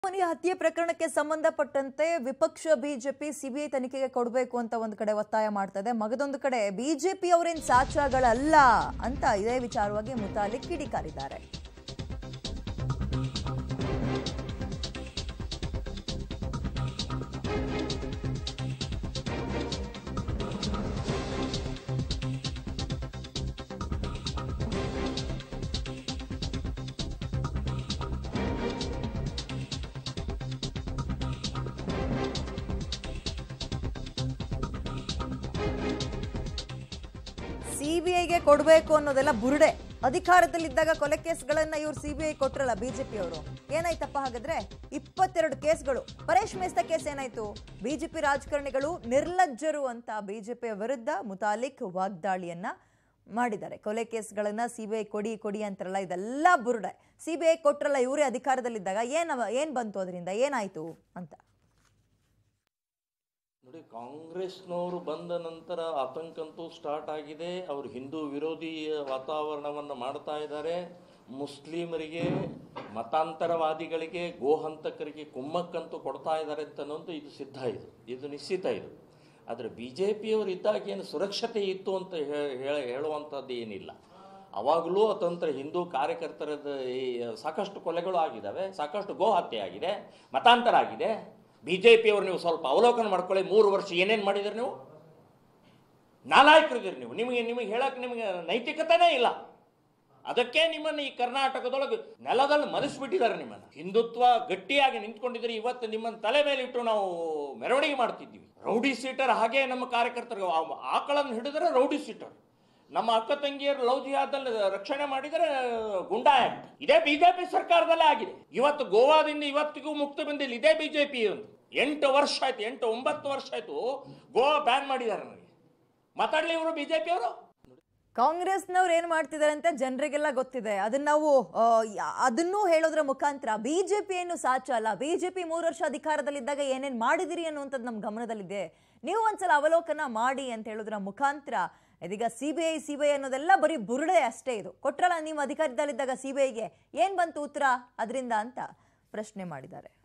ಮನೆಯ ಹತ್ಯೆ ಪ್ರಕರಣಕ್ಕೆ ಸಂಬಂಧಪಟ್ಟಂತೆ ವಿಪಕ್ಷ ಬಿಜೆಪಿ ಸಿಬಿಐ ತನಿಖೆಗೆ ಕೊಡಬೇಕು ಅಂತ ಒಂದು ಕಡೆ ಒತ್ತಾಯ ಮಾಡ್ತದೆ ಮಗದೊಂದು ಕಡೆ ಬಿಜೆಪಿ ಅವರೇನ್ ಸಾಚಾಗಳಲ್ಲ ಅಂತ ಇದೇ ವಿಚಾರವಾಗಿ ಮುತಾಲಿಕ್ ಕಿಡಿಕಾರಿದ್ದಾರೆ ಸಿಬಿಐಗೆ ಕೊಡಬೇಕು ಅನ್ನೋದೆಲ್ಲ ಬುರುಡೆ ಅಧಿಕಾರದಲ್ಲಿದ್ದಾಗ ಕೊಲೆ ಕೇಸ್ಗಳನ್ನ ಇವ್ರು ಸಿಬಿಐ ಕೊಟ್ರಲ್ಲ ಬಿಜೆಪಿ ಅವರು ಏನಾಯ್ತಪ್ಪ ಹಾಗಾದ್ರೆ ಇಪ್ಪತ್ತೆರಡು ಕೇಸ್ಗಳು ಪರೇಶ್ ಮೇಸ್ತಾ ಕೇಸ್ ಏನಾಯ್ತು ಬಿಜೆಪಿ ರಾಜಕಾರಣಿಗಳು ನಿರ್ಲಜ್ಜರು ಅಂತ ಬಿಜೆಪಿಯ ವಿರುದ್ಧ ಮುತಾಲಿಕ್ ವಾಗ್ದಾಳಿಯನ್ನ ಮಾಡಿದ್ದಾರೆ ಕೊಲೆ ಕೇಸ್ಗಳನ್ನ ಸಿಬಿಐ ಕೊಡಿ ಕೊಡಿ ಅಂತಾರಲ್ಲ ಇದೆಲ್ಲ ಬುರುಡೆ ಸಿಬಿಐ ಕೊಟ್ರಲ್ಲ ಇವರೇ ಅಧಿಕಾರದಲ್ಲಿದ್ದಾಗ ಏನ್ ಏನ್ ಬಂತು ಅದರಿಂದ ಏನಾಯ್ತು ಅಂತ ನೋಡಿ ಕಾಂಗ್ರೆಸ್ನವರು ಬಂದ ನಂತರ ಆತಂಕ ಅಂತೂ ಸ್ಟಾರ್ಟ್ ಆಗಿದೆ ಅವರು ಹಿಂದೂ ವಿರೋಧಿ ವಾತಾವರಣವನ್ನು ಮಾಡ್ತಾ ಇದ್ದಾರೆ ಮುಸ್ಲಿಮರಿಗೆ ಮತಾಂತರವಾದಿಗಳಿಗೆ ಗೋಹಂತಕರಿಗೆ ಕುಮ್ಮಕ್ಕಂತೂ ಕೊಡ್ತಾ ಇದ್ದಾರೆ ಅಂತ ಅನ್ನೋದು ಇದು ಸಿದ್ಧ ಇದು ಇದು ನಿಶ್ಚಿತ ಇದು ಆದರೆ ಬಿ ಜೆ ಪಿಯವರು ಇದ್ದಾಗ ಏನು ಸುರಕ್ಷತೆ ಇತ್ತು ಅಂತ ಹೇ- ಹೇಳ- ಹೇಳುವಂಥದ್ದು ಏನಿಲ್ಲ ಅವಾಗಲೂ ಅತಂತ್ರ ಹಿಂದೂ ಕಾರ್ಯಕರ್ತರದ ಈ ಸಾಕಷ್ಟು ಕೊಲೆಗಳು ಆಗಿದ್ದಾವೆ ಸಾಕಷ್ಟು ಗೋ ಹತ್ಯೆ ಆಗಿದೆ ಮತಾಂತರ ಆಗಿದೆ ಬಿ ಜೆ ಪಿಯವರು ನೀವು ಸ್ವಲ್ಪ ಅವಲೋಕನ ಮಾಡ್ಕೊಳ್ಳಿ ಮೂರು ವರ್ಷ ಏನೇನು ಮಾಡಿದ್ರಿ ನೀವು ನಾಲಾಯಕರಿದ್ದೀರಿ ನೀವು ನಿಮಗೆ ನಿಮಗೆ ಹೇಳಕ್ಕೆ ನಿಮಗೆ ನೈತಿಕತೆನೇ ಇಲ್ಲ ಅದಕ್ಕೆ ನಿಮ್ಮನ್ನು ಈ ಕರ್ನಾಟಕದೊಳಗೆ ನೆಲದಲ್ಲಿ ಮನಸ್ಬಿಟ್ಟಿದ್ದಾರೆ ನಿಮ್ಮನ್ನು ಹಿಂದುತ್ವ ಗಟ್ಟಿಯಾಗಿ ನಿಂತ್ಕೊಂಡಿದ್ರೆ ಇವತ್ತು ನಿಮ್ಮನ್ನು ತಲೆ ಮೇಲೆ ಇಟ್ಟು ನಾವು ಮೆರವಣಿಗೆ ಮಾಡ್ತಿದ್ದೀವಿ ರೌಡಿ ಸೀಟರ್ ಹಾಗೆ ನಮ್ಮ ಕಾರ್ಯಕರ್ತರು ಆ- ಆಕಳನ್ನು ಹಿಡಿದ್ರೆ ರೌಡಿ ಸೀಟರ್ ನಮ್ಮ ಅಕ್ಕ ತಂಗಿಯರು ಲವ್ ಜಿಹಾದಲ್ಲಿ ರಕ್ಷಣೆ ಮಾಡಿದರೆ ಗುಂಡಾ ಆಕ್ಟ್ ಇದೇ ಬಿಜೆಪಿ ಸರ್ಕಾರದಲ್ಲೇ ಆಗಿದೆ ಇವತ್ತು ಗೋವಾದಿಂದ ಇವತ್ತಿಗೂ ಮುಕ್ತ ಬಂದಿಲ್ಲ ಇದೇ ಬಿಜೆಪಿ ಒಂದು ಎಂಟು ವರ್ಷ ಆಯ್ತು ಎಂಟು ಒಂಬತ್ತು ವರ್ಷ ಆಯ್ತು ಗೋವಾ ಬ್ಯಾನ್ ಮಾಡಿದ್ದಾರೆ ನನಗೆ ಮಾತಾಡ್ಲಿ ಇವರು ಬಿಜೆಪಿ ಅವರು ಕಾಂಗ್ರೆಸ್ನವ್ರು ಏನ್ ಮಾಡ್ತಿದ್ದಾರೆ ಅಂತ ಜನರಿಗೆಲ್ಲ ಗೊತ್ತಿದೆ ಅದನ್ನ ನಾವು ಆ, ಯಾ- ಅದನ್ನೂ ಹೇಳೋದ್ರ ಮುಖಾಂತರ ಬಿಜೆಪಿ ಏನು ಸಾಚ ಅಲ್ಲ ಬಿಜೆಪಿ ಮೂರು ವರ್ಷ ಅಧಿಕಾರದಲ್ಲಿದ್ದಾಗ ಏನೇನ್ ಮಾಡಿದಿರಿ ಅನ್ನುವಂಥದ್ದು ನಮ್ಮ ಗಮನದಲ್ಲಿದೆ ನೀವು ಒಂದ್ಸಲ ಅವಲೋಕನ ಮಾಡಿ ಅಂತ ಹೇಳೋದ್ರ ಮುಖಾಂತರ ಇದೀಗ C B I C B I ಅನ್ನೋದೆಲ್ಲ ಬರೀ ಬುರುಡೆ ಅಷ್ಟೇ ಇದು ಕೊಟ್ರಲ್ಲ ನೀವು ಅಧಿಕಾರದಲ್ಲಿದ್ದಾಗ ಸಿ ಬಿ ಐಗೆ ಏನ್ ಬಂತು ಉತ್ತರ ಅದರಿಂದ ಅಂತ ಪ್ರಶ್ನೆ ಮಾಡಿದ್ದಾರೆ